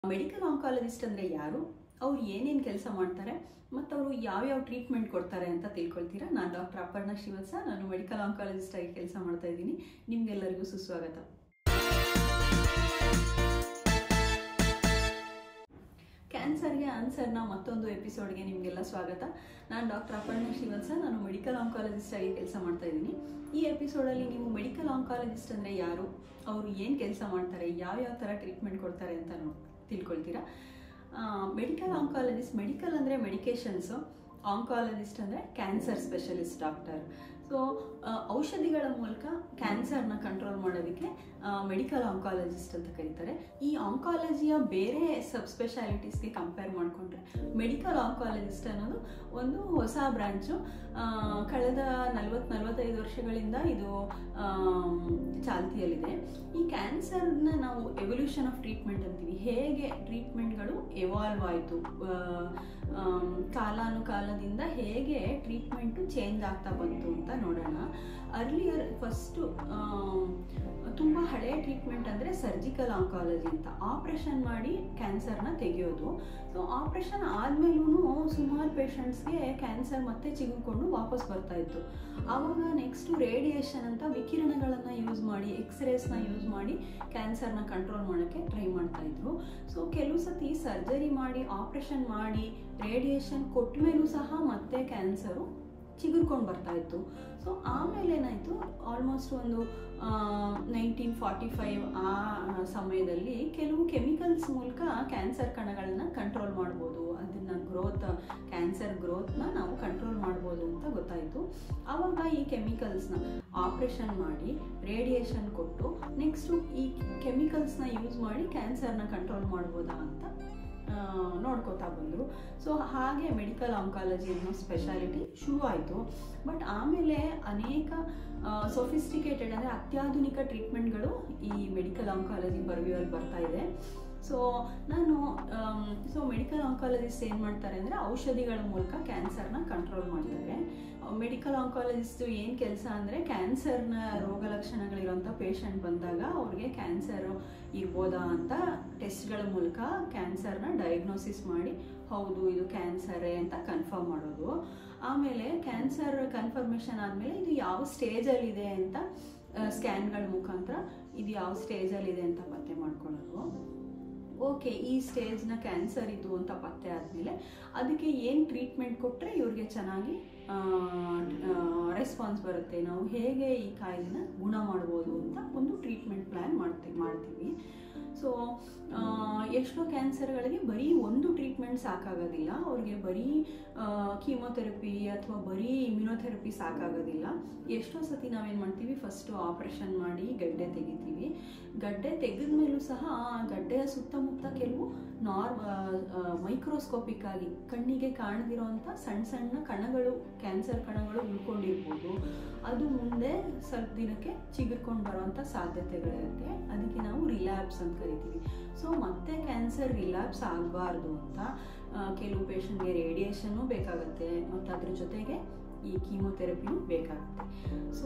medical oncologist ಅಂದರೆ ಯಾರು ಅವ್ರು ಏನೇನು ಕೆಲಸ ಮಾಡ್ತಾರೆ ಮತ್ತು ಅವರು ಯಾವ್ಯಾವ ಟ್ರೀಟ್ಮೆಂಟ್ ಕೊಡ್ತಾರೆ ಅಂತ ತಿಳ್ಕೊಳ್ತೀರಾ ನಾನು ಡಾಕ್ಟರ್ ಅಪರ್ಣ ಶ್ರೀವತ್ಸ ನಾನು ಮೆಡಿಕಲ್ ಆಂಕಾಲಜಿಸ್ಟ್ ಆಗಿ ಕೆಲಸ ಮಾಡ್ತಾ ಇದ್ದೀನಿ ನಿಮ್ಗೆಲ್ಲರಿಗೂ ಸುಸ್ವಾಗತ ಕ್ಯಾನ್ಸರ್ಗೆ ಆನ್ಸರ್ನ ಮತ್ತೊಂದು ಎಪಿಸೋಡ್ಗೆ ನಿಮಗೆಲ್ಲ ಸ್ವಾಗತ ನಾನು ಡಾಕ್ಟರ್ ಅಪರ್ಣ ಶ್ರೀವತ್ಸ ನಾನು ಮೆಡಿಕಲ್ ಆಂಕಾಲಜಿಸ್ಟ್ ಆಗಿ ಕೆಲಸ ಮಾಡ್ತಾ ಇದ್ದೀನಿ ಈ ಎಪಿಸೋಡಲ್ಲಿ ನೀವು ಮೆಡಿಕಲ್ ಆಂಕಾಲಜಿಸ್ಟ್ ಅಂದರೆ ಯಾರು ಅವರು ಏನು ಕೆಲಸ ಮಾಡ್ತಾರೆ ಯಾವ್ಯಾವ ಥರ ಟ್ರೀಟ್ಮೆಂಟ್ ಕೊಡ್ತಾರೆ ಅಂತ ನೋ ತಿಳ್ಕೊಳ್ತೀರಾ ಮೆಡಿಕಲ್ ಆಂಕಾಲಜಿಸ್ಟ್ ಮೆಡಿಕಲ್ ಅಂದರೆ ಮೆಡಿಕೇಶನ್ಸು ಆಂಕಾಲಜಿಸ್ಟ್ ಅಂದರೆ ಕ್ಯಾನ್ಸರ್ ಸ್ಪೆಷಲಿಸ್ಟ್ ಡಾಕ್ಟರ್ ಸೊ ಔಷಧಿಗಳ ಮೂಲಕ ಕ್ಯಾನ್ಸರ್ನ ಕಂಟ್ರೋಲ್ ಮಾಡೋದಕ್ಕೆ ಮೆಡಿಕಲ್ ಆಂಕಾಲಜಿಸ್ಟ್ ಅಂತ ಕರೀತಾರೆ ಈ ಆಂಕಾಲಜಿಯ ಬೇರೆ ಸಬ್ ಸ್ಪೆಷಾಲಿಟೀಸ್ಗೆ ಕಂಪೇರ್ ಮಾಡಿಕೊಂಡ್ರೆ ಮೆಡಿಕಲ್ ಆಂಕಾಲಜಿಸ್ಟ್ ಅನ್ನೋದು ಒಂದು ಹೊಸ ಬ್ರಾಂಚು ಕಳೆದ ನಲವತ್ತು ನಲವತ್ತೈದು ವರ್ಷಗಳಿಂದ ಇದು ಚಾಲ್ತಿಯಲ್ಲಿದೆ ಈ ಕ್ಯಾನ್ಸರ್ನ ನಾವು ಎವಲ್ಯೂಷನ್ ಆಫ್ ಟ್ರೀಟ್ಮೆಂಟ್ ಅಂತೀವಿ ಹೇಗೆ ಟ್ರೀಟ್ಮೆಂಟ್ಗಳು ಎವಾಲ್ವ್ ಆಯಿತು ಕಾಲಾನುಕಾಲದಿಂದ ಹೇಗೆ ಟ್ರೀಟ್ಮೆಂಟು ಚೇಂಜ್ ಆಗ್ತಾ ಬಂತು ಅಂತ ನೋಡೋಣ ಅರ್ಲಿಯರ್ ಫಸ್ಟು ತುಂಬ ಹಳೆಯ ಟ್ರೀಟ್ಮೆಂಟ್ ಅಂದರೆ ಸರ್ಜಿಕಲ್ ಆಂಕಾಲಜಿ ಅಂತ ಆಪ್ರೇಷನ್ ಮಾಡಿ ಕ್ಯಾನ್ಸರ್ನ ತೆಗೆಯೋದು ಸೊ ಆಪ್ರೇಷನ್ ಆದಮೇಲೂ ಸುಮಾರು ಪೇಷಂಟ್ಸ್ಗೆ ಕ್ಯಾನ್ಸರ್ ಮತ್ತೆ ಚಿಗುರ್ಕೊಂಡು ವಾಪಸ್ ಬರ್ತಾ ಇತ್ತು ಆವಾಗ ನೆಕ್ಸ್ಟು ರೇಡಿಯೇಷನ್ ಅಂತ ವಿಕಿರಣಗಳನ್ನು ಯೂಸ್ ಮಾಡಿ ಎಕ್ಸ್ರೇಸ್ನ ಯೂಸ್ ಮಾಡಿ ಕ್ಯಾನ್ಸರ್ನ ಕಂಟ್ರೋಲ್ ಮಾಡೋಕ್ಕೆ ಟ್ರೈ ಮಾಡ್ತಾ ಇದ್ರು ಸೊ ಕೆಲವು ಸತಿ ಸರ್ಜರಿ ಮಾಡಿ ಆಪ್ರೇಷನ್ ಮಾಡಿ ರೇಡಿಯೇಷನ್ ಕೊಟ್ಟ ಮೇಲೂ ಸಹ ಮತ್ತೆ ಕ್ಯಾನ್ಸರು ಚಿಗುರ್ಕೊಂಡು ಬರ್ತಾ ಇತ್ತು ಸೊ ಆಮೇಲೆ ಏನಾಯಿತು ಆಲ್ಮೋಸ್ಟ್ ಒಂದು ನೈನ್ಟೀನ್ ಫಾರ್ಟಿ ಫೈವ್ ಆ ಸಮಯದಲ್ಲಿ ಕೆಲವು ಕೆಮಿಕಲ್ಸ್ ಮೂಲಕ ಕ್ಯಾನ್ಸರ್ ಕಣಗಳನ್ನ ಕಂಟ್ರೋಲ್ ಮಾಡ್ಬೋದು ಅದನ್ನು ಗ್ರೋತ್ ಕ್ಯಾನ್ಸರ್ ಗ್ರೋತ್ನ ನಾವು ಕಂಟ್ರೋಲ್ ಮಾಡ್ಬೋದು ಅಂತ ಗೊತ್ತಾಯಿತು ಆವಾಗ ಈ ಕೆಮಿಕಲ್ಸ್ನ ಆಪ್ರೇಷನ್ ಮಾಡಿ ರೇಡಿಯೇಷನ್ ಕೊಟ್ಟು ನೆಕ್ಸ್ಟು ಈ ಕೆಮಿಕಲ್ಸ್ನ ಯೂಸ್ ಮಾಡಿ ಕ್ಯಾನ್ಸರ್ನ ಕಂಟ್ರೋಲ್ ಮಾಡ್ಬೋದಾ ಅಂತ ನೋಡ್ಕೋತಾ ಬಂದರು ಸೊ ಹಾಗೆ ಮೆಡಿಕಲ್ ಆಂಕಾಲಜಿ ಅನ್ನೋ ಸ್ಪೆಷಾಲಿಟಿ ಶುರು ಆಯಿತು ಬಟ್ ಆಮೇಲೆ ಅನೇಕ ಸೊಫಿಸ್ಟಿಕೇಟೆಡ್ ಅಂದರೆ ಅತ್ಯಾಧುನಿಕ ಟ್ರೀಟ್ಮೆಂಟ್ಗಳು ಈ ಮೆಡಿಕಲ್ ಆಂಕಾಲಜಿ ಪರ್ವ್ಯೂವಲ್ಲಿ ಬರ್ತಾ ಇದೆ ಸೊ ನಾನು ಸೊ ಮೆಡಿಕಲ್ ಆಂಕಾಲಜಿಸ್ಟ್ ಏನು ಮಾಡ್ತಾರೆ ಅಂದರೆ ಔಷಧಿಗಳ ಮೂಲಕ ಕ್ಯಾನ್ಸರ್ನ ಕಂಟ್ರೋಲ್ ಮಾಡ್ತಾರೆ ಮೆಡಿಕಲ್ ಆಂಕಾಲಜಿಸ್ಟು ಏನು ಕೆಲಸ ಅಂದರೆ ಕ್ಯಾನ್ಸರ್ನ ರೋಗ ಲಕ್ಷಣಗಳಿರೋಂಥ ಪೇಷಂಟ್ ಬಂದಾಗ ಅವ್ರಿಗೆ ಕ್ಯಾನ್ಸರ್ ಇರ್ಬೋದಾ ಅಂತ ಟೆಸ್ಟ್ಗಳ ಮೂಲಕ ಕ್ಯಾನ್ಸರ್ನ ಡಯಾಗ್ನೋಸಿಸ್ ಮಾಡಿ ಹೌದು ಇದು ಕ್ಯಾನ್ಸರೇ ಅಂತ ಕನ್ಫರ್ಮ್ ಮಾಡೋದು ಆಮೇಲೆ ಕ್ಯಾನ್ಸರ್ ಕನ್ಫರ್ಮೇಷನ್ ಆದಮೇಲೆ ಇದು ಯಾವ ಸ್ಟೇಜಲ್ಲಿದೆ ಅಂತ ಸ್ಕ್ಯಾನ್ಗಳ ಮುಖಾಂತರ ಇದು ಯಾವ ಸ್ಟೇಜಲ್ಲಿದೆ ಅಂತ ಪತ್ತೆ ಮಾಡ್ಕೊಳ್ಳೋದು ಓಕೆ ಈ ಸ್ಟೇಜ್ನ ಕ್ಯಾನ್ಸರ್ ಇದು ಅಂತ ಪತ್ತೆ ಆದಮೇಲೆ ಅದಕ್ಕೆ ಏನು ಟ್ರೀಟ್ಮೆಂಟ್ ಕೊಟ್ಟರೆ ಇವ್ರಿಗೆ ಚೆನ್ನಾಗಿ ರೆಸ್ಪಾನ್ಸ್ ಬರುತ್ತೆ ನಾವು ಹೇಗೆ ಈ ಕಾಯಿಲೆನ ಗುಣ ಮಾಡ್ಬೋದು ಅಂತ ಒಂದು ಟ್ರೀಟ್ಮೆಂಟ್ ಪ್ಲ್ಯಾನ್ ಮಾಡ್ತೀವಿ ಮಾಡ್ತೀವಿ ಸೊ ಎಷ್ಟೋ ಕ್ಯಾನ್ಸರ್ಗಳಿಗೆ ಬರೀ ಒಂದು ಟ್ರೀಟ್ಮೆಂಟ್ ಸಾಕಾಗೋದಿಲ್ಲ ಅವ್ರಿಗೆ ಬರೀ ಕೀಮೊಥೆರಪಿ ಅಥವಾ ಬರೀ ಇಮ್ಯುನೊಥೆರಪಿ ಸಾಕಾಗೋದಿಲ್ಲ ಎಷ್ಟೋ ಸತಿ ನಾವೇನು ಮಾಡ್ತೀವಿ ಫಸ್ಟು ಆಪ್ರೇಷನ್ ಮಾಡಿ ಗಡ್ಡೆ ತೆಗಿತೀವಿ ಗಡ್ಡೆ ತೆಗೆದ ಮೇಲೂ ಸಹ ಆ ಗಡ್ಡೆಯ ಸುತ್ತಮುತ್ತ ಕೆಲವು ನಾರ್ಮ್ ಮೈಕ್ರೋಸ್ಕೋಪಿಕ್ ಆಗಿ ಕಣ್ಣಿಗೆ ಕಾಣದಿರೋಂಥ ಸಣ್ಣ ಸಣ್ಣ ಕಣಗಳು ಕ್ಯಾನ್ಸರ್ ಕಣಗಳು ಉಳ್ಕೊಂಡಿರ್ಬೋದು ಅದು ಮುಂದೆ ಸ್ವಲ್ಪ ದಿನಕ್ಕೆ ಚಿಗುರ್ಕೊಂಡು ಬರೋವಂಥ ಸಾಧ್ಯತೆಗಳಿರುತ್ತೆ ಅದಕ್ಕೆ ನಾವು ರಿಲ್ಯಾಪ್ಸ್ ಅಂತ ಕರಿತೀವಿ ಸೊ ಮತ್ತೆ ಕ್ಯಾನ್ಸರ್ ರಿಲ್ಯಾಪ್ಸ್ ಆಗಬಾರ್ದು ಅಂತ ಕೆಲವು ಪೇಷಂಟ್ಗೆ ರೇಡಿಯೇಷನ್ನು ಬೇಕಾಗುತ್ತೆ ಮತ್ತು ಅದ್ರ ಜೊತೆಗೆ ಈ ಕೀಮೊಥೆರಪಿನೂ ಬೇಕಾಗುತ್ತೆ ಸೊ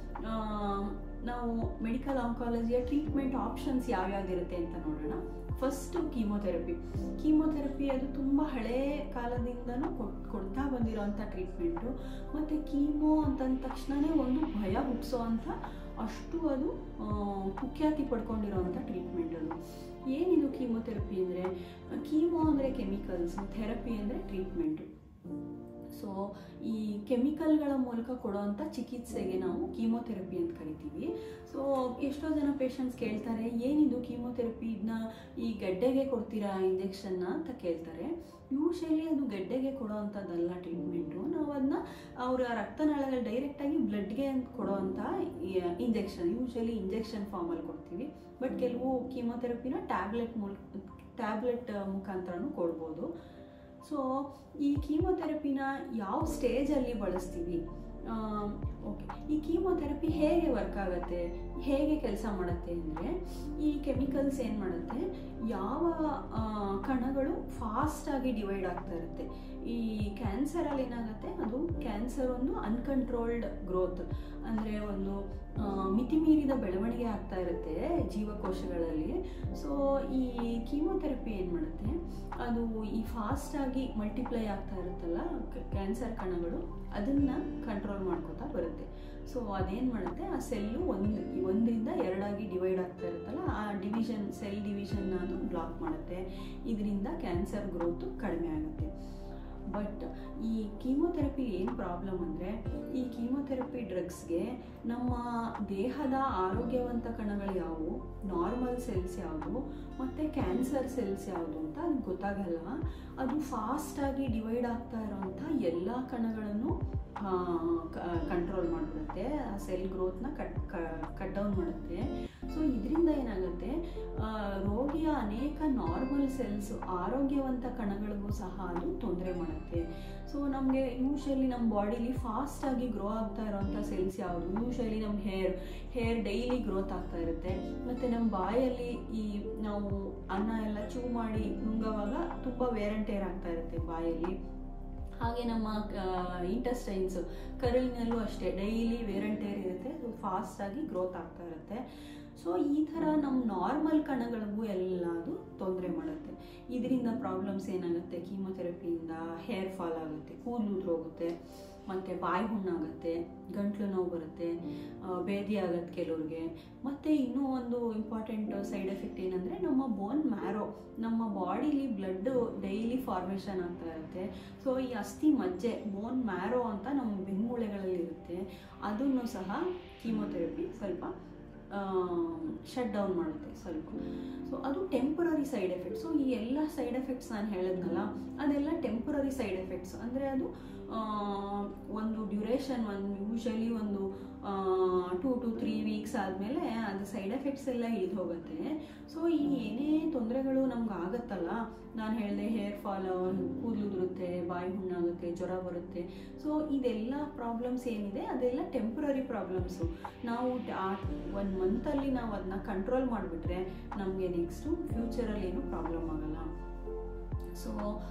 ನಾವು ಮೆಡಿಕಲ್ ಆಂಕಾಲಜಿಯ ಟ್ರೀಟ್ಮೆಂಟ್ ಆಪ್ಷನ್ಸ್ ಯಾವ್ಯಾವ್ದಿರುತ್ತೆ ಅಂತ ನೋಡೋಣ ಫಸ್ಟು ಕೀಮೊಥೆರಪಿ ಕೀಮೊಥೆರಪಿ ಅದು ತುಂಬ ಹಳೇ ಕಾಲದಿಂದನೂ ಕೊಟ್ ಕೊಡ್ತಾ ಬಂದಿರೋವಂಥ ಟ್ರೀಟ್ಮೆಂಟು ಮತ್ತು ಕೀಮೋ ಅಂತಂದ ತಕ್ಷಣವೇ ಒಂದು ಭಯ ಹುಟ್ಟಿಸೋ ಅಂಥ ಅಷ್ಟು ಅದು ಕುಖ್ಯಾತಿ ಪಡ್ಕೊಂಡಿರೋವಂಥ ಟ್ರೀಟ್ಮೆಂಟ್ ಅದು ಏನಿದು ಕೀಮೊಥೆರಪಿ ಅಂದರೆ ಕೀಮೋ ಅಂದರೆ ಕೆಮಿಕಲ್ಸ್ ಥೆರಪಿ ಅಂದರೆ ಟ್ರೀಟ್ಮೆಂಟು ಸೊ ಈ ಕೆಮಿಕಲ್ಗಳ ಮೂಲಕ ಕೊಡೋವಂಥ ಚಿಕಿತ್ಸೆಗೆ ನಾವು ಕೀಮೊಥೆರಪಿ ಅಂತ ಕರಿತೀವಿ ಸೊ ಎಷ್ಟೋ ಜನ ಪೇಷಂಟ್ಸ್ ಕೇಳ್ತಾರೆ ಏನಿದು ಕೀಮೊಥೆರಪಿ ಇದನ್ನ ಈ ಗಡ್ಡೆಗೆ ಕೊಡ್ತೀರಾ ಇಂಜೆಕ್ಷನ್ನ ಅಂತ ಕೇಳ್ತಾರೆ ಯೂಶಲಿ ಅದು ಗಡ್ಡೆಗೆ ಕೊಡೋವಂಥದ್ದಲ್ಲ ಟ್ರೀಟ್ಮೆಂಟು ನಾವು ಅದನ್ನ ಅವರ ರಕ್ತನಾಳಗಳು ಡೈರೆಕ್ಟಾಗಿ ಬ್ಲಡ್ಗೆ ಕೊಡೋವಂಥ ಇಂಜೆಕ್ಷನ್ ಯೂಶಲಿ ಇಂಜೆಕ್ಷನ್ ಫಾರ್ಮಲ್ಲಿ ಕೊಡ್ತೀವಿ ಬಟ್ ಕೆಲವು ಕೀಮೊಥೆರಪಿನ ಟ್ಯಾಬ್ಲೆಟ್ ಮೂಲಕ ಟ್ಯಾಬ್ಲೆಟ್ ಮುಖಾಂತರನೂ ಕೊಡ್ಬೋದು ಸೊ ಈ ಕೀಮೊಥೆರಪಿನ ಯಾವ ಸ್ಟೇಜಲ್ಲಿ ಬಳಸ್ತೀವಿ ಓಕೆ ಈ ಕೀಮೋಥೆರಪಿ ಹೇಗೆ ವರ್ಕ್ ಆಗುತ್ತೆ ಹೇಗೆ ಕೆಲಸ ಮಾಡುತ್ತೆ ಅಂದರೆ ಈ ಕೆಮಿಕಲ್ಸ್ ಏನು ಮಾಡುತ್ತೆ ಯಾವ ಆ, ಕಣಗಳು ಫಾಸ್ಟಾಗಿ ಡಿವೈಡ್ ಆಗ್ತಾ ಇರುತ್ತೆ ಈ ಕ್ಯಾನ್ಸರಲ್ಲಿ ಏನಾಗುತ್ತೆ ಅದು ಕ್ಯಾನ್ಸರ್ ಒಂದು ಅನ್ಕಂಟ್ರೋಲ್ಡ್ ಗ್ರೋತ್ ಅಂದರೆ ಒಂದು ಆ, ಮಿತಿಮೀರಿದ ಬೆಳವಣಿಗೆ ಆಗ್ತಾ ಇರುತ್ತೆ ಜೀವಕೋಶಗಳಲ್ಲಿ ಸೊ ಈ ಕೀಮೋಥೆರಪಿ ಏನು ಮಾಡುತ್ತೆ ಅದು ಈ ಫಾಸ್ಟಾಗಿ ಮಲ್ಟಿಪ್ಲೈ ಆಗ್ತಾ ಇರುತ್ತಲ್ಲ ಕ್ಯಾನ್ಸರ್ ಕಣಗಳು ಅದನ್ನು ಕಂಟ್ರೋಲ್ ಮಾಡ್ಕೋತಾ ಬರುತ್ತೆ ಸೊ ಅದೇನು ಮಾಡುತ್ತೆ ಆ ಸೆಲ್ಲು ಒಂದು ಒಂದರಿಂದ ಎರಡಾಗಿ ಡಿವೈಡ್ ಆಗ್ತಾ ಇರುತ್ತಲ್ಲ ಆ ಡಿವಿಷನ್ ಸೆಲ್ ಡಿವಿಷನ್ ಅದು ಬ್ಲಾಕ್ ಮಾಡುತ್ತೆ ಇದರಿಂದ ಕ್ಯಾನ್ಸರ್ ಗ್ರೋತು ಕಡಿಮೆ ಆಗುತ್ತೆ ಬಟ್ ಈ ಕೀಮೋಥೆರಪಿ ಏನು ಪ್ರಾಬ್ಲಮ್ ಅಂದರೆ ಈ ಕೀಮೋಥೆರಪಿ ಡ್ರಗ್ಸ್ಗೆ ನಮ್ಮ ದೇಹದ ಆರೋಗ್ಯವಂತ ಕಣಗಳು ಯಾವುವು ನಾರ್ಮಲ್ ಸೆಲ್ಸ್ ಯಾವುದು ಮತ್ತು ಕ್ಯಾನ್ಸರ್ ಸೆಲ್ಸ್ ಯಾವುದು ಅಂತ ಅದು ಗೊತ್ತಾಗಲ್ಲ ಅದು ಫಾಸ್ಟಾಗಿ ಡಿವೈಡ್ ಆಗ್ತಾ ಇರೋವಂಥ ಎಲ್ಲ ಕಣಗಳನ್ನು ಕಂಟ್ರೋಲ್ ಮಾಡಿಬಿಡುತ್ತೆ ಆ ಸೆಲ್ ಗ್ರೋತ್ನ ಕಟ್ ಕಟ್ ಡೌನ್ ಮಾಡುತ್ತೆ ಸೊ ಇದರಿಂದ ಏನಾಗುತ್ತೆ ಆ, ರೋಗಿಯ ಅನೇಕ ನಾರ್ಮಲ್ ಸೆಲ್ಸ್ ಆರೋಗ್ಯವಂತ ಕಣಗಳಿಗೂ ಸಹ ಅದು ತೊಂದರೆ ಮಾಡುತ್ತೆ ಸೊ ನಮಗೆ ಯೂಶಲಿ ನಮ್ಮ ಬಾಡಿಲಿ ಫಾಸ್ಟಾಗಿ ಗ್ರೋ ಆಗ್ತಾ ಇರೋವಂಥ ಸೆಲ್ಸ್ ಯಾವುದು ಯೂಶಲಿ ನಮ್ಮ ಹೇರ್ ಹೇರ್ ಡೈಲಿ ಗ್ರೋತ್ ಆಗ್ತಾ ಇರುತ್ತೆ ಮತ್ತು ನಮ್ಮ ಬಾಯಲ್ಲಿ ಈ ನಾವು ಅನ್ನ ಎಲ್ಲ ಚೂ ಮಾಡಿ ನುಂಗೋವಾಗ ತುಂಬ ವೇರ್ ಆ್ಯಂಡ್ ಟೇರ್ ಆಗ್ತಾ ಇರುತ್ತೆ ಬಾಯಲ್ಲಿ ಹಾಗೆ ನಮ್ಮ ಇಂಟೆಸ್ಟೈನ್ಸ್ ಕರುಳಿನಲ್ಲೂ ಅಷ್ಟೇ ಡೈಲಿ ವೇರ್ ಆ್ಯಂಡ್ ಟೇರ್ ಇರುತ್ತೆ ಅದು ಫಾಸ್ಟಾಗಿ ಗ್ರೋತ್ ಆಗ್ತಾ ಇರುತ್ತೆ ಸೊ ಈ ಥರ ನಮ್ಮ ನಾರ್ಮಲ್ ಕಣಗಳಿಗೂ ಎಲ್ಲ ಅದು ತೊಂದರೆ ಮಾಡುತ್ತೆ ಇದರಿಂದ ಪ್ರಾಬ್ಲಮ್ಸ್ ಏನಾಗುತ್ತೆ ಕೀಮೊಥೆರಪಿಯಿಂದ ಹೇರ್ ಫಾಲ್ ಆಗುತ್ತೆ ಕೂದಲು ಉದ್ರೋಗುತ್ತೆ ಮತ್ತು ಬಾಯಿ ಹುಣ್ಣಾಗುತ್ತೆ ಗಂಟ್ಲು ನೋವು ಬರುತ್ತೆ ಆ, ಬೇದಿ ಆಗುತ್ತೆ ಕೆಲವ್ರಿಗೆ ಮತ್ತು ಇನ್ನೂ ಒಂದು ಇಂಪಾರ್ಟೆಂಟ್ ಸೈಡ್ ಎಫೆಕ್ಟ್ ಏನಂದರೆ ನಮ್ಮ ಬೋನ್ ಮ್ಯಾರೋ ನಮ್ಮ ಬಾಡಿಲಿ ಬ್ಲಡ್ ಡೈಲಿ ಫಾರ್ಮೇಷನ್ ಆಗ್ತಾ ಇರುತ್ತೆ ಸೊ ಈ ಅಸ್ಥಿ ಮಜ್ಜೆ ಬೋನ್ ಮ್ಯಾರೋ ಅಂತ ನಮ್ಮ ಬೆನ್ಮೂಳೆಗಳಲ್ಲಿ ಇರುತ್ತೆ ಅದನ್ನು ಸಹ ಕೀಮೊಥೆರಪಿ ಸ್ವಲ್ಪ ಶಟ್ ಡೌನ್ ಮಾಡುತ್ತೆ ಸ್ವಲ್ಪ ಸೊ ಅದು ಟೆಂಪರರಿ ಸೈಡ್ ಎಫೆಕ್ಟ್ಸ್ ಸೊ ಈ ಎಲ್ಲ ಸೈಡ್ ಎಫೆಕ್ಟ್ಸ್ ನಾನು ಹೇಳಿದ್ನಲ್ಲ ಅದೆಲ್ಲ ಟೆಂಪರರಿ ಸೈಡ್ ಎಫೆಕ್ಟ್ಸ್ ಅಂದರೆ ಅದು ಆ, ಒಂದು ಡ್ಯೂರೇಷನ್ ಒಂದು ಯೂಶಲಿ ಒಂದು ಟೂ ಟು ತ್ರೀ ವೀಕ್ಸ್ ಆದಮೇಲೆ ಅದು ಸೈಡ್ ಎಫೆಕ್ಟ್ಸ್ ಎಲ್ಲ ಇಳಿದು ಹೋಗುತ್ತೆ ಸೊ ಈ ಏನೇ ತೊಂದರೆಗಳು ನಮ್ಗೆ ಆಗುತ್ತಲ್ಲ ನಾನು ಹೇಳಿದೆ ಹೇರ್ ಫಾಲ್ ಕೂದಲು ಉದುರುತ್ತೆ ಬಾಯಿ ಹುಣ್ಣಾಗುತ್ತೆ ಜ್ವರ ಬರುತ್ತೆ ಸೊ ಇದೆಲ್ಲ ಪ್ರಾಬ್ಲಮ್ಸ್ ಏನಿದೆ ಅದೆಲ್ಲ ಟೆಂಪ್ರರಿ ಪ್ರಾಬ್ಲಮ್ಸು ನಾವು ಒನ್ ಮಂತಲ್ಲಿ ನಾವು ಅದನ್ನ ಕಂಟ್ರೋಲ್ ಮಾಡಿಬಿಟ್ರೆ ನಮಗೆ ನೆಕ್ಸ್ಟು ಫ್ಯೂಚರಲ್ಲಿ ಏನು ಪ್ರಾಬ್ಲಮ್ ಆಗಲ್ಲ ಸೊ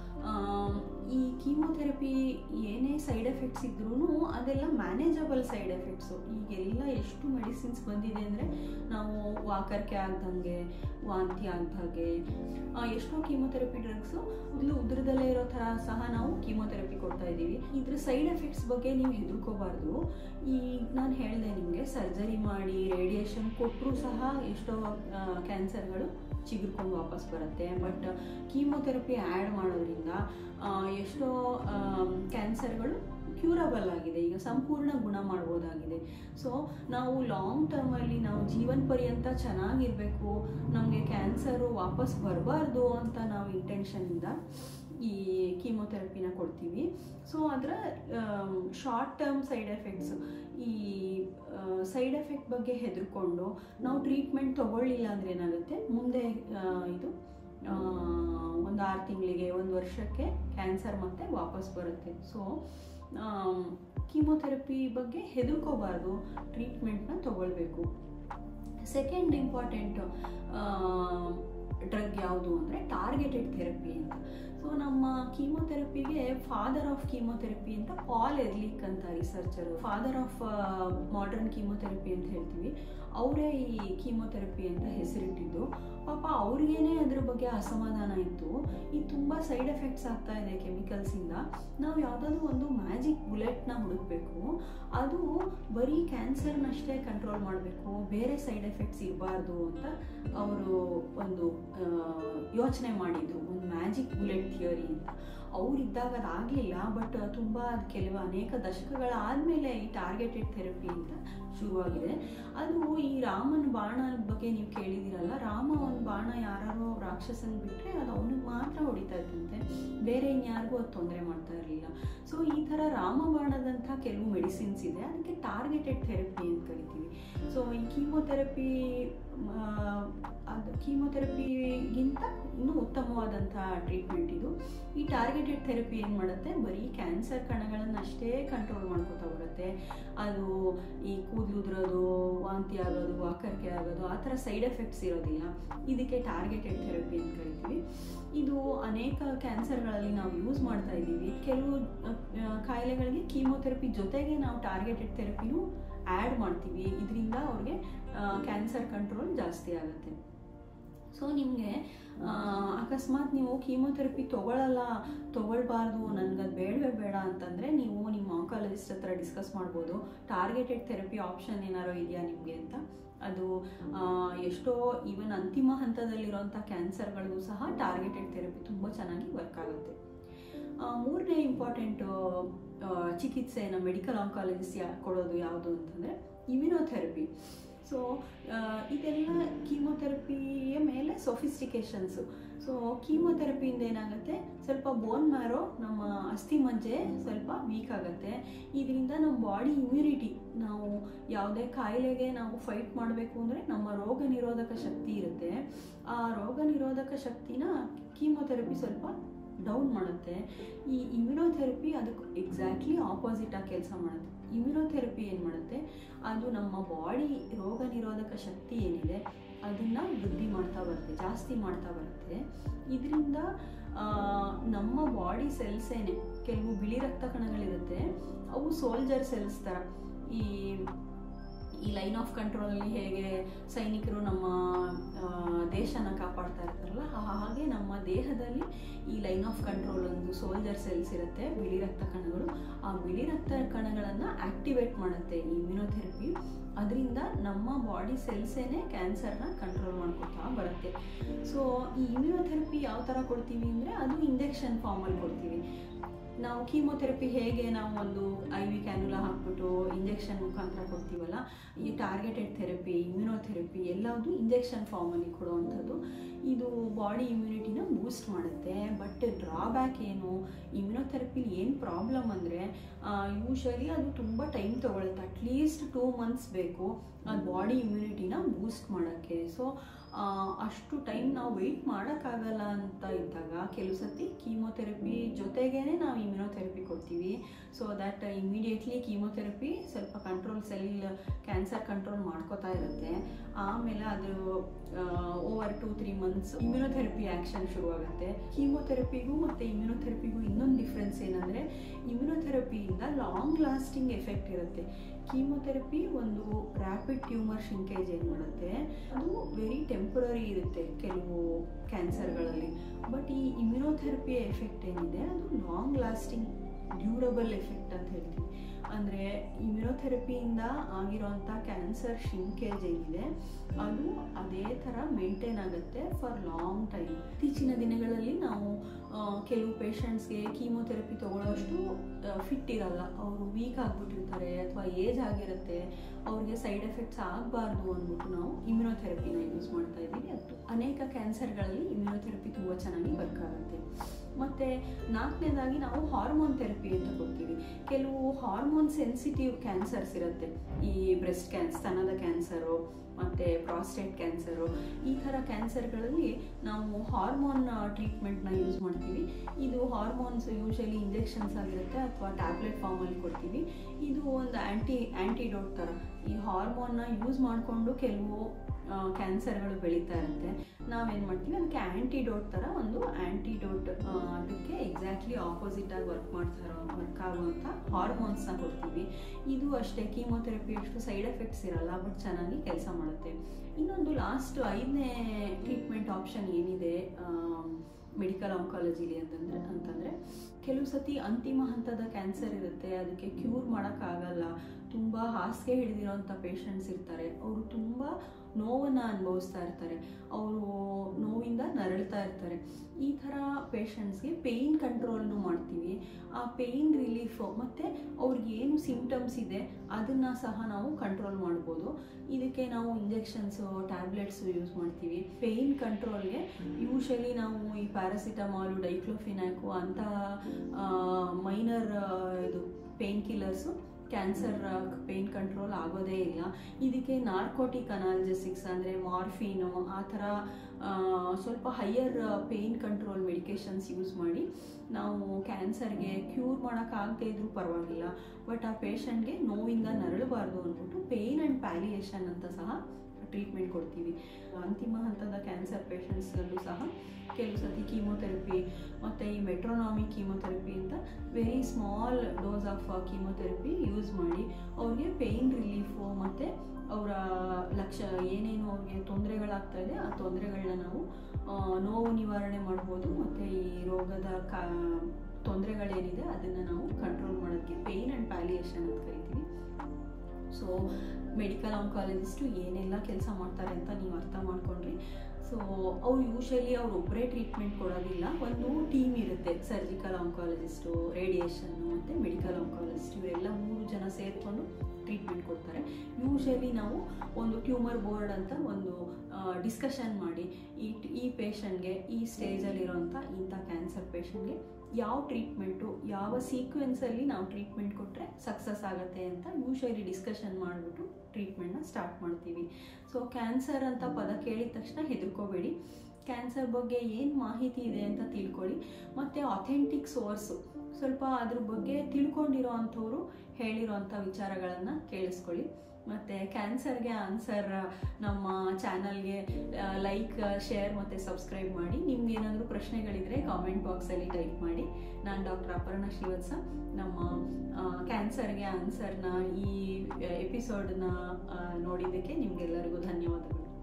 ಈ ಕೀಮೋಥೆರಪಿ ಏನೇ ಸೈಡ್ ಎಫೆಕ್ಟ್ಸ್ ಇದ್ರೂ ಅದೆಲ್ಲ ಮ್ಯಾನೇಜಬಲ್ ಸೈಡ್ ಎಫೆಕ್ಟ್ಸು ಈಗೆಲ್ಲ ಎಷ್ಟು ಮೆಡಿಸಿನ್ಸ್ ಬಂದಿದೆ ಅಂದರೆ ನಾವು ವಾಕರ್ಕೆ ಆಗ್ದಂಗೆ ವಾಂತಿ ಆಗ್ದಾಗೆ ಆ, ಎಷ್ಟೋ ಕೀಮೋಥೆರಪಿ ಡ್ರಗ್ಸು ಉದ್ಲು ಉದ್ರದಲ್ಲೇ ಇರೋ ಥರ ಸಹ ನಾವು ಕೀಮೋಥೆರಪಿ ಕೊಡ್ತಾ ಇದ್ದೀವಿ ಇದ್ರ ಸೈಡ್ ಎಫೆಕ್ಟ್ಸ್ ಬಗ್ಗೆ ನೀವು ಹೆದರ್ಕೋಬಾರ್ದು ಈ ನಾನು ಹೇಳಿದೆ ನಿಮಗೆ ಸರ್ಜರಿ ಮಾಡಿ ರೇಡಿಯೇಷನ್ ಕೊಟ್ಟರೂ ಸಹ ಎಷ್ಟೋ ಕ್ಯಾನ್ಸರ್ಗಳು ಚಿಗುರ್ಕೊಂಡು ವಾಪಸ್ ಬರುತ್ತೆ ಬಟ್ ಕೀಮೋಥೆರಪಿ ಆ್ಯಡ್ ಮಾಡೋದ್ರಿಂದ ಆ, ಎಷ್ಟೋ ಕ್ಯಾನ್ಸರ್ಗಳು ಕ್ಯೂರಬಲ್ ಆಗಿದೆ ಈಗ ಸಂಪೂರ್ಣ ಗುಣ ಮಾಡ್ಬೋದಾಗಿದೆ ಸೊ ನಾವು ಲಾಂಗ್ ಟರ್ಮಲ್ಲಿ ನಾವು ಜೀವನ ಪರ್ಯಂತ ಚೆನ್ನಾಗಿರಬೇಕು ನಮಗೆ ಕ್ಯಾನ್ಸರು ವಾಪಸ್ ಬರಬಾರ್ದು ಅಂತ ನಾವು ಇಂಟೆನ್ಷನಿಂದ ಈ ಕೀಮೋಥೆರಪಿನ ಕೊಡ್ತೀವಿ ಸೊ ಅದರ ಶಾರ್ಟ್ ಟರ್ಮ್ ಸೈಡ್ ಎಫೆಕ್ಟ್ಸ್ ಈ ಸೈಡ್ ಎಫೆಕ್ಟ್ ಬಗ್ಗೆ ಹೆದರ್ಕೊಂಡು ನಾವು ಟ್ರೀಟ್ಮೆಂಟ್ ತಗೊಳ್ಳಿಲ್ಲ ಅಂದರೆ ಏನಾಗುತ್ತೆ ಮುಂದೆ ಆ, ಇದು ಒಂದು ಆರು ತಿಂಗಳಿಗೆ ಒಂದು ವರ್ಷಕ್ಕೆ ಕ್ಯಾನ್ಸರ್ ಮತ್ತೆ ವಾಪಸ್ ಬರುತ್ತೆ ಸೊ ಕೀಮೋಥೆರಪಿ ಬಗ್ಗೆ ಹೆದರ್ಕೋಬಾರ್ದು ಟ್ರೀಟ್ಮೆಂಟ್ನ ತಗೊಳ್ಬೇಕು ಸೆಕೆಂಡ್ ಇಂಪಾರ್ಟೆಂಟ್ ಡ್ರಗ್ ಯಾವುದು ಅಂದರೆ ಟಾರ್ಗೆಟೆಡ್ ಥೆರಪಿ ಅಂತ ಸೊ ನಮ್ಮ ಕೀಮೋಥೆರಪಿಗೆ ಫಾದರ್ ಆಫ್ ಕೀಮೋಥೆರಪಿ ಅಂತ ಪಾಲ್ ಎರ್ಲಿಕ್ ಅಂತ researcher father of modern chemotherapy ಅಂತ ಹೇಳ್ತೀವಿ ಅವರೇ ಈ ಕೀಮೋಥೆರಪಿ ಅಂತ ಹೆಸರಿಟ್ಟಿದ್ದು ಪಾಪ ಅವ್ರಿಗೇನೆ ಅದ್ರ ಬಗ್ಗೆ ಅಸಮಾಧಾನ ಇತ್ತು ಈ ತುಂಬ ಸೈಡ್ ಎಫೆಕ್ಟ್ಸ್ ಆಗ್ತಾ ಇದೆ ಕೆಮಿಕಲ್ಸಿಂದ ನಾವು ಯಾವುದಾದ್ರೂ ಒಂದು ಮ್ಯಾಜಿಕ್ ಬುಲೆಟ್ನ ಹುಡುಕ್ಬೇಕು ಅದು ಬರೀ ಕ್ಯಾನ್ಸರ್ನಷ್ಟೇ ಕಂಟ್ರೋಲ್ ಮಾಡಬೇಕು ಬೇರೆ ಸೈಡ್ ಎಫೆಕ್ಟ್ಸ್ ಇರಬಾರ್ದು ಅಂತ ಅವರು ಒಂದು ಯೋಚನೆ ಮಾಡಿದ್ರು ಒಂದು ಮ್ಯಾಜಿಕ್ ಬುಲೆಟ್ ಥಿಯರಿ ಅಂತ ಅವರಿದ್ದಾಗ ಅದಾಗಲಿಲ್ಲ ಬಟ್ ತುಂಬ ಕೆಲವು ಅನೇಕ ದಶಕಗಳಾದಮೇಲೆ ಈ ಟಾರ್ಗೆಟೆಡ್ ಥೆರಪಿ ಅಂತ ಶುರುವಾಗಿದೆ ಅದು ಈ ರಾಮನ ಬಾಣ ಬಗ್ಗೆ ನೀವು ಕೇಳಿದಿರಲ್ಲ ರಾಮ ಒಂದು ಬಾಣ ಯಾರೋ ರಾಕ್ಷಸನ್ ಬಿಟ್ಟರೆ ಅದು ಅವನಿಗೆ ಮಾತ್ರ ಹೊಡಿತಾ ಇತ್ತಂತೆ ಬೇರೆ ಇನ್ಯಾರಿಗೂ ಅದು ತೊಂದರೆ ಮಾಡ್ತಾ ಇರಲಿಲ್ಲ ಸೊ ಈ ಥರ ರಾಮ ಬಾಣದಂಥ ಕೆಲವು ಮೆಡಿಸಿನ್ಸ್ ಇದೆ ಅದಕ್ಕೆ ಟಾರ್ಗೆಟೆಡ್ ಥೆರಪಿ ಅಂತ ಕರಿತೀವಿ ಸೊ ಈ ಕೀಮೋಥೆರಪಿ ಅದು ಕೀಮೊಥೆರಪಿಗಿಂತ ಇನ್ನೂ ಉತ್ತಮವಾದಂಥ ಟ್ರೀಟ್ಮೆಂಟ್ ಇದು ಈ ಟಾರ್ಗೆಟೆಡ್ ಥೆರಪಿ ಏನು ಮಾಡುತ್ತೆ ಬರೀ ಕ್ಯಾನ್ಸರ್ ಕಣಗಳನ್ನು ಅಷ್ಟೇ ಕಂಟ್ರೋಲ್ ಮಾಡ್ಕೋತಾ ಬರುತ್ತೆ ಅದು ಈ ಕೂದಲು ಉದುರೋದು ವಾಂತಿ ಆಗೋದು ವಾಕರಿಕೆ ಆಗೋದು ಆ ಥರ ಸೈಡ್ ಎಫೆಕ್ಟ್ಸ್ ಇರೋದಿಲ್ಲ ಇದಕ್ಕೆ ಟಾರ್ಗೆಟೆಡ್ ಥೆರಪಿ ಅಂತ ಕರಿತೀವಿ ಇದು ಅನೇಕ ಕ್ಯಾನ್ಸರ್ಗಳಲ್ಲಿ ನಾವು ಯೂಸ್ ಮಾಡ್ತಾ ಇದ್ದೀವಿ ಕೆಲವು ಕಾಯಿಲೆಗಳಿಗೆ ಕೀಮೊಥೆರಪಿ ಜೊತೆಗೆ ನಾವು ಟಾರ್ಗೆಟೆಡ್ ಥೆರಪಿನೂ ಆ್ಯಡ್ ಮಾಡ್ತೀವಿ ಇದರಿಂದ ಅವ್ರಿಗೆ ಕ್ಯಾನ್ಸರ್ ಕಂಟ್ರೋಲ್ ಜಾಸ್ತಿ ಆಗುತ್ತೆ ಸೊ ನಿಮಗೆ ಅಕಸ್ಮಾತ್ ನೀವು ಕೀಮೊಥೆರಪಿ ತೊಗೊಳ್ಳಲ್ಲ ತೊಗೊಳ್ಬಾರ್ದು ನನಗದು ಬೇಡವೇ ಬೇಡ ಅಂತಂದರೆ ನೀವು ನಿಮ್ಮ ಆಂಕಾಲಜಿಸ್ಟ್ ಹತ್ರ ಡಿಸ್ಕಸ್ ಮಾಡ್ಬೋದು ಟಾರ್ಗೆಟೆಡ್ ಥೆರಪಿ ಆಪ್ಷನ್ ಏನಾರೋ ಇದೆಯಾ ನಿಮಗೆ ಅಂತ ಅದು ಎಷ್ಟೋ ಈವನ್ ಅಂತಿಮ ಹಂತದಲ್ಲಿರುವಂಥ ಕ್ಯಾನ್ಸರ್ಗಳಿಗೂ ಸಹ ಟಾರ್ಗೆಟೆಡ್ ಥೆರಪಿ ತುಂಬ ಚೆನ್ನಾಗಿ ವರ್ಕ್ ಆಗುತ್ತೆ ಮೂರನೇ ಇಂಪಾರ್ಟೆಂಟು ಚಿಕಿತ್ಸೆ ನಮ್ಮ ಮೆಡಿಕಲ್ ಆಂಕಾಲಜಿಸ್ಟ್ ಯಾ ಕೊಡೋದು ಯಾವುದು ಅಂತಂದರೆ ಇಮ್ಯುನೋಥೆರಪಿ ಸೊ ಇದೆಲ್ಲ ಕೀಮೊಥೆರಪಿಯ ಮೇಲೆ ಸೊಫಿಸ್ಟಿಕೇಶನ್ಸು ಸೊ ಕೀಮೊಥೆರಪಿಯಿಂದ ಏನಾಗುತ್ತೆ ಸ್ವಲ್ಪ ಬೋನ್ ಮ್ಯಾರೋ ನಮ್ಮ ಅಸ್ಥಿ ಮಜ್ಜೆ ಸ್ವಲ್ಪ ವೀಕ್ ಆಗುತ್ತೆ ಇದರಿಂದ ನಮ್ಮ ಬಾಡಿ ಇಮ್ಯುನಿಟಿ ನಾವು ಯಾವುದೇ ಕಾಯಿಲೆಗೆ ನಾವು ಫೈಟ್ ಮಾಡಬೇಕು ಅಂದರೆ ನಮ್ಮ ರೋಗ ನಿರೋಧಕ ಶಕ್ತಿ ಇರುತ್ತೆ ಆ ರೋಗ ನಿರೋಧಕ ಶಕ್ತಿನ ಕೀಮೊಥೆರಪಿ ಸ್ವಲ್ಪ ಡೌನ್ ಮಾಡುತ್ತೆ ಈ ಇಮ್ಯುನೋಥೆರಪಿ ಅದಕ್ಕೆ ಎಕ್ಸಾಕ್ಟ್ಲಿ ಆಪೋಸಿಟಾಗಿ ಕೆಲಸ ಮಾಡುತ್ತೆ ಇಮ್ಯುನೋಥೆರಪಿ ಏನು ಮಾಡುತ್ತೆ ಅದು ನಮ್ಮ ಬಾಡಿ ರೋಗ ನಿರೋಧಕ ಶಕ್ತಿ ಏನಿದೆ ಅದನ್ನು ವೃದ್ಧಿ ಮಾಡ್ತಾ ಬರುತ್ತೆ ಜಾಸ್ತಿ ಮಾಡ್ತಾ ಬರುತ್ತೆ ಇದರಿಂದ ನಮ್ಮ ಬಾಡಿ ಸೆಲ್ಸೇನೆ ಕೆಲವು ಬಿಳಿ ರಕ್ತ ಕಣಗಳಿರುತ್ತೆ ಅವು ಸೋಲ್ಜರ್ ಸೆಲ್ಸ್ ಥರ ಈ ಈ ಲೈನ್ ಆಫ್ ಕಂಟ್ರೋಲಲ್ಲಿ ಹೇಗೆ ಸೈನಿಕರು ನಮ್ಮ ದೇಶನ ಕಾಪಾಡ್ತಾ ಇರ್ತಾರಲ್ಲ ಹಾಗೆ ನಮ್ಮ ದೇಹದಲ್ಲಿ ಈ ಲೈನ್ ಆಫ್ ಕಂಟ್ರೋಲ್ ಒಂದು ಸೋಲ್ಜರ್ ಸೆಲ್ಸ್ ಇರುತ್ತೆ ಬಿಳಿ ರಕ್ತ ಕಣಗಳು ಆ ಬಿಳಿ ರಕ್ತ ಕಣಗಳನ್ನು ಆಕ್ಟಿವೇಟ್ ಮಾಡುತ್ತೆ ಈ ಇಮ್ಯುನೋಥೆರಪಿ ಅದರಿಂದ ನಮ್ಮ ಬಾಡಿ ಸೆಲ್ಸೇನೆ ಕ್ಯಾನ್ಸರ್ನ ಕಂಟ್ರೋಲ್ ಮಾಡ್ಕೊತಾ ಬರುತ್ತೆ ಸೊ ಈ ಇಮ್ಯುನೋಥೆರಪಿ ಯಾವ ಥರ ಕೊಡ್ತೀವಿ ಅಂದರೆ ಅದು ಇಂಜೆಕ್ಷನ್ ಫಾರ್ಮಲ್ಲಿ ಕೊಡ್ತೀವಿ ನಾವು ಕೀಮೊಥೆರಪಿ ಹೇಗೆ ನಾವು ಒಂದು ಐ ವಿ ಕ್ಯಾನುಲಾ ಹಾಕ್ಬಿಟ್ಟು ಇಂಜೆಕ್ಷನ್ ಮುಖಾಂತರ ಕೊಡ್ತೀವಲ್ಲ ಈ ಟಾರ್ಗೆಟೆಡ್ ಥೆರಪಿ ಇಮ್ಯುನೋಥೆರಪಿ ಎಲ್ಲವುದು ಇಂಜೆಕ್ಷನ್ ಫಾರ್ಮಲ್ಲಿ ಕೊಡುವಂಥದ್ದು ಇದು ಬಾಡಿ ಇಮ್ಯುನಿಟಿನ ಬೂಸ್ಟ್ ಮಾಡುತ್ತೆ ಬಟ್ ಡ್ರಾಬ್ಯಾಕ್ ಏನು ಇಮ್ಯುನೋಥೆರಪಿಲಿ ಏನು ಪ್ರಾಬ್ಲಮ್ ಅಂದರೆ ಯೂಶಲಿ ಅದು ತುಂಬ ಟೈಮ್ ತೊಗೊಳುತ್ತೆ ಅಟ್ಲೀಸ್ಟ್ ಟೂ ಮಂತ್ಸ್ ಬೇಕು ಅದು ಬಾಡಿ ಇಮ್ಯುನಿಟಿನ ಬೂಸ್ಟ್ ಮಾಡೋಕ್ಕೆ ಸೊ ಅಷ್ಟು ಟೈಮ್ ನಾವು ವೆಯ್ಟ್ ಮಾಡೋಕ್ಕಾಗಲ್ಲ ಅಂತ ಇದ್ದಾಗ ಕೆಲವು ಸತಿ ಕೀಮೊಥೆರಪಿ ಜೊತೆಗೇ ನಾವು ಇಮ್ಯುನೋಥೆರಪಿ ಕೊಡ್ತೀವಿ ಸೊ ದ್ಯಾಟ್ ಇಮಿಡಿಯೇಟ್ಲಿ ಕೀಮೊಥೆರಪಿ ಸ್ವಲ್ಪ ಕಂಟ್ರೋಲ್ ಸೆಲ್ ಕ್ಯಾನ್ಸರ್ ಕಂಟ್ರೋಲ್ ಮಾಡ್ಕೋತಾ ಇರುತ್ತೆ ಆಮೇಲೆ ಅದು over to three months immunotherapy action ಶುರುವಾಗುತ್ತೆ ಕೀಮೊಥೆರಪಿಗೂ ಮತ್ತು ಇಮ್ಯುನೋಥೆರಪಿಗೂ ಇನ್ನೊಂದು ಡಿಫ್ರೆನ್ಸ್ ಏನಂದರೆ ಇಮ್ಯುನೋಥೆರಪಿಯಿಂದ ಲಾಂಗ್ ಲಾಸ್ಟಿಂಗ್ ಎಫೆಕ್ಟ್ ಇರುತ್ತೆ ಕೀಮೊಥೆರಪಿ ಒಂದು ರ್ಯಾಪಿಡ್ ಟ್ಯೂಮರ್ ಶಿಂಕೇಜ್ ಏನು ಮಾಡುತ್ತೆ ಅದು ವೆರಿ ಟೆಂಪರರಿ ಇರುತ್ತೆ ಕೆಲವು ಕ್ಯಾನ್ಸರ್ಗಳಲ್ಲಿ ಬಟ್ ಈ ಇಮ್ಯುನೋಥೆರಪಿಯ ಎಫೆಕ್ಟ್ ಏನಿದೆ ಅದು ಲಾಂಗ್ ಲಾಸ್ಟಿಂಗ್ ಡ್ಯೂರಬಲ್ ಎಫೆಕ್ಟ್ ಅಂತ ಹೇಳ್ತೀವಿ ಅಂದರೆ ಇಮ್ಯುನೋಥೆರಪಿಯಿಂದ ಆಗಿರೋಂಥ ಕ್ಯಾನ್ಸರ್ ಶಿಂಕೇಜ್ ಏನಿದೆ ಅದು ಅದೇ ಥರ ಮೇಂಟೈನ್ ಆಗುತ್ತೆ ಫಾರ್ ಲಾಂಗ್ ಟೈಮ್ ಇತ್ತೀಚಿನ ದಿನಗಳಲ್ಲಿ ನಾವು ಕೆಲವು ಪೇಷಂಟ್ಸ್ಗೆ ಕೀಮೊಥೆರಪಿ ತಗೊಳ್ಳೋಷ್ಟು ಫಿಟ್ ಇರಲ್ಲ ಅವರು ವೀಕ್ ಆಗಿಬಿಟ್ಟಿರ್ತಾರೆ ಅಥವಾ ಏಜ್ ಆಗಿರುತ್ತೆ ಅವ್ರಿಗೆ ಸೈಡ್ ಎಫೆಕ್ಟ್ಸ್ ಆಗಬಾರ್ದು ಅಂದ್ಬಿಟ್ಟು ನಾವು ಇಮ್ಯುನೋಥೆರಪಿನ ಯೂಸ್ ಮಾಡ್ತಾ ಇದ್ದೀವಿ ಅದು ಅನೇಕ ಕ್ಯಾನ್ಸರ್ಗಳಲ್ಲಿ ಇಮ್ಯುನೋಥೆರಪಿ ತುಂಬ ಚೆನ್ನಾಗಿ ವರ್ಕ್ ಆಗುತ್ತೆ ಮತ್ತು ನಾಲ್ಕನೇದಾಗಿ ನಾವು ಹಾರ್ಮೋನ್ ಥೆರಪಿ ಅಂತ ಕೊಡ್ತೀವಿ ಕೆಲವು ಹಾರ್ಮೋನ್ ಸೆನ್ಸಿಟಿವ್ ಕ್ಯಾನ್ಸರ್ಸ್ ಇರುತ್ತೆ ಈ ಬ್ರೆಸ್ಟ್ ಕ್ಯಾನ್ಸ್ ಸ್ತನದ ಕ್ಯಾನ್ಸರು ಮತ್ತು ಪ್ರಾಸ್ಟೇಟ್ ಕ್ಯಾನ್ಸರು ಈ ಥರ ಕ್ಯಾನ್ಸರ್ಗಳಲ್ಲಿ ನಾವು ಹಾರ್ಮೋನ್ ಟ್ರೀಟ್ಮೆಂಟ್ನ ಯೂಸ್ ಮಾಡ್ತೀವಿ ಇದು ಹಾರ್ಮೋನ್ಸ್ ಯೂಶಲಿ ಇಂಜೆಕ್ಷನ್ಸ್ ಆಗಿರುತ್ತೆ ಅಥವಾ ಟ್ಯಾಬ್ಲೆಟ್ ಫಾರ್ಮಲ್ಲಿ ಕೊಡ್ತೀವಿ ಇದು ಒಂದು ಆ್ಯಂಟಿ ಆ್ಯಂಟಿಡೋಟ್ ಥರ ಈ ಹಾರ್ಮೋನ್ನ ಯೂಸ್ ಮಾಡಿಕೊಂಡು ಕೆಲವು ಕ್ಯಾನ್ಸರ್ಗಳು ಬೆಳೀತಾ ಇರುತ್ತೆ ನಾವೇನು ಮಾಡ್ತೀವಿ ಅದಕ್ಕೆ ಆ್ಯಂಟಿಡೋಟ್ ಥರ ಒಂದು ಆ್ಯಂಟಿಡೋಟ್ ಅದಕ್ಕೆ ಎಕ್ಸಾಕ್ಟ್ಲಿ ಆಪೋಸಿಟಾಗಿ ವರ್ಕ್ ಮಾಡ್ತಾ ಇರೋ ವರ್ಕ್ ಆಗುವಂಥ ಹಾರ್ಮೋನ್ಸ್ನ ಕೊಡ್ತೀವಿ ಇದು ಅಷ್ಟೇ ಕೀಮೊಥೆರಪಿ ಅಷ್ಟು ಸೈಡ್ ಎಫೆಕ್ಟ್ಸ್ ಇರಲ್ಲ ಬಟ್ ಚೆನ್ನಾಗಿ ಕೆಲಸ ಮಾಡುತ್ತೆ ಇನ್ನೊಂದು ಲಾಸ್ಟ್ ಐದನೇ ಟ್ರೀಟ್ಮೆಂಟ್ ಆಪ್ಷನ್ ಏನಿದೆ ಮೆಡಿಕಲ್ ಆಂಕಾಲಜಿಲಿ ಅಂತಂದರೆ ಅಂತಂದರೆ ಕೆಲವು ಸತಿ ಅಂತಿಮ ಹಂತದ ಕ್ಯಾನ್ಸರ್ ಇರುತ್ತೆ ಅದಕ್ಕೆ ಕ್ಯೂರ್ ಮಾಡೋಕ್ಕಾಗಲ್ಲ ತುಂಬ ಹಾಸಿಗೆ ಹಿಡಿದಿರೋಂಥ ಪೇಷಂಟ್ಸ್ ಇರ್ತಾರೆ ಅವರು ತುಂಬ ನೋವನ್ನು ಅನುಭವಿಸ್ತಾ ಇರ್ತಾರೆ ಅವರು ನೋವಿಂದ ನರಳ್ತಾ ಇರ್ತಾರೆ ಈ ಥರ ಪೇಷಂಟ್ಸ್ಗೆ ಪೇಯ್ನ್ ಕಂಟ್ರೋಲ್ನು ಮಾಡ್ತೀವಿ ಆ ಪೇಯ್ನ್ ರಿಲೀಫು ಮತ್ತು ಅವ್ರಿಗೆ ಏನು ಸಿಮ್ಟಮ್ಸ್ ಇದೆ ಅದನ್ನು ಸಹ ನಾವು ಕಂಟ್ರೋಲ್ ಮಾಡ್ಬೋದು ಇದಕ್ಕೆ ನಾವು ಇಂಜೆಕ್ಷನ್ಸು ಟ್ಯಾಬ್ಲೆಟ್ಸು ಯೂಸ್ ಮಾಡ್ತೀವಿ ಪೇಯ್ನ್ ಕಂಟ್ರೋಲ್ಗೆ ಯೂಶಲಿ ನಾವು ಈ ಪ್ಯಾರಾಸಿಟಮಾಲು ಡೈಕ್ಲೋಫಿನಾಕು ಅಂಥ ಮೈನರ್ ಇದು pain killers cancer pain control ಆಗೋದೇ ಇಲ್ಲ ಇದಕ್ಕೆ ನಾರ್ಕೋಟಿಕ್ ಅನಾಲ್ಜೆಸಿಕ್ಸ್ ಅಂದರೆ ಮಾರ್ಫಿನು ಆ ಥರ ಆ, ಸ್ವಲ್ಪ higher pain control medications use ಮಾಡಿ ನಾವು ಕ್ಯಾನ್ಸರ್ಗೆ ಕ್ಯೂರ್ ಮಾಡೋಕ್ಕಾಗದೇ ಇದ್ರೂ ಪರವಾಗಿಲ್ಲ ಬಟ್ ಆ ಪೇಷಂಟ್ಗೆ ನೋವಿಂದ ನರಳಬಾರ್ದು ಅಂದ್ಬಿಟ್ಟು ಪೇಯ್ನ್ ಆ್ಯಂಡ್ ಪ್ಯಾಲಿಯೇಷನ್ ಅಂತ ಸಹ ಟ್ರೀಟ್ಮೆಂಟ್ ಕೊಡ್ತೀವಿ ಅಂತಿಮ ಹಂತದ ಕ್ಯಾನ್ಸರ್ ಪೇಷಂಟ್ಸಲ್ಲೂ ಸಹ ಕೆಲವು ಸತಿ ಕೀಮೊಥೆರಪಿ ಮತ್ತು ಈ ಮೆಟ್ರೋನಾಮಿ ಕೀಮೊಥೆರಪಿ ಅಂತ very small dose of chemotherapy use ಮಾಡಿ ಅವ್ರಿಗೆ ಪೇಯ್ನ್ ರಿಲೀಫು ಮತ್ತು ಅವರ ಲಕ್ಷ ಏನೇನು ಅವ್ರಿಗೆ ತೊಂದರೆಗಳಾಗ್ತಾ ಇದೆ ಆ ತೊಂದರೆಗಳನ್ನ ನಾವು ಆ, ನೋವು ನಿವಾರಣೆ ಮಾಡ್ಬೋದು ಮತ್ತು ಈ ರೋಗದ ಕಾ ತೊಂದರೆಗಳೇನಿದೆ ಅದನ್ನು ನಾವು ಕಂಟ್ರೋಲ್ ಮಾಡೋಕ್ಕೆ ಪೇಯ್ನ್ ಆ್ಯಂಡ್ ಪ್ಯಾಲಿಯೇಷನ್ ಅಂತ ಕರಿತೀವಿ ಸೊ ಮೆಡಿಕಲ್ ಆಂಕಾಲಜಿಸ್ಟು ಏನೆಲ್ಲ ಕೆಲಸ ಮಾಡ್ತಾರೆ ಅಂತ ನೀವು ಅರ್ಥ ಮಾಡ್ಕೊಂಡ್ರಿ ಸೊ ಅವ್ರು ಯೂಶಲಿ ಅವ್ರು ಒಬ್ಬರೇ ಟ್ರೀಟ್ಮೆಂಟ್ ಕೊಡೋದಿಲ್ಲ ಒಂದು ಟೀಮ್ ಇರುತ್ತೆ ಸರ್ಜಿಕಲ್ ಆಂಕಾಲಜಿಸ್ಟು ರೇಡಿಯೇಷನ್ನು ಮತ್ತು ಮೆಡಿಕಲ್ ಆಂಕಾಲಜಿಸ್ಟ್ ಇವರೆಲ್ಲ ಮೂರು ಜನ ಸೇರಿಕೊಂಡು ಟ್ರೀಟ್ಮೆಂಟ್ ಕೊಡ್ತಾರೆ ಯೂಶಲಿ ನಾವು ಒಂದು ಟ್ಯೂಮರ್ ಬೋರ್ಡ್ ಅಂತ ಒಂದು ಡಿಸ್ಕಷನ್ ಮಾಡಿ ಈ ಈ ಪೇಷಂಟ್ಗೆ ಈ ಸ್ಟೇಜಲ್ಲಿರೋಂಥ ಇಂಥ ಕ್ಯಾನ್ಸರ್ ಪೇಷಂಟ್ಗೆ ಯಾವ ಟ್ರೀಟ್ಮೆಂಟು ಯಾವ ಸೀಕ್ವೆನ್ಸಲ್ಲಿ ನಾವು ಟ್ರೀಟ್ಮೆಂಟ್ ಕೊಟ್ಟರೆ ಸಕ್ಸಸ್ ಆಗುತ್ತೆ ಅಂತ ಯೂಶಲಿ ಡಿಸ್ಕಷನ್ ಮಾಡಿಬಿಟ್ಟು ಟ್ರೀಟ್ಮೆಂಟ್ನ ಸ್ಟಾರ್ಟ್ ಮಾಡ್ತೀವಿ ಸೊ ಕ್ಯಾನ್ಸರ್ ಅಂತ ಪದ ಕೇಳಿದ ತಕ್ಷಣ ಹೆದರ್ಕೋಬೇಡಿ ಕ್ಯಾನ್ಸರ್ ಬಗ್ಗೆ ಏನು ಮಾಹಿತಿ ಇದೆ ಅಂತ ತಿಳ್ಕೊಳ್ಳಿ ಮತ್ತು ಅಥೆಂಟಿಕ್ ಸೋರ್ಸು ಸ್ವಲ್ಪ ಅದ್ರ ಬಗ್ಗೆ ತಿಳ್ಕೊಂಡಿರೋ ಅಂಥವ್ರು ಹೇಳಿರೋ ಅಂಥ ವಿಚಾರಗಳನ್ನು ಕೇಳಿಸ್ಕೊಳ್ಳಿ ಮತ್ತು ಕ್ಯಾನ್ಸರ್ಗೆ ಆನ್ಸರ್ ನಮ್ಮ ಚಾನಲ್ಗೆ ಲೈಕ್ ಶೇರ್ ಮತ್ತು ಸಬ್ಸ್ಕ್ರೈಬ್ ಮಾಡಿ ನಿಮ್ಗೆ ಏನಾದರೂ ಪ್ರಶ್ನೆಗಳಿದ್ರೆ ಕಾಮೆಂಟ್ ಬಾಕ್ಸಲ್ಲಿ ಟೈಪ್ ಮಾಡಿ ನಾನು ಡಾಕ್ಟರ್ ಅಪರ್ಣ ಶ್ರೀವತ್ಸ ನಮ್ಮ ಕ್ಯಾನ್ಸರ್ಗೆ ಆನ್ಸರ್ನ ಈ ಎಪಿಸೋಡನ್ನ ನೋಡಿದ್ದಕ್ಕೆ ನಿಮಗೆಲ್ಲರಿಗೂ ಧನ್ಯವಾದಗಳು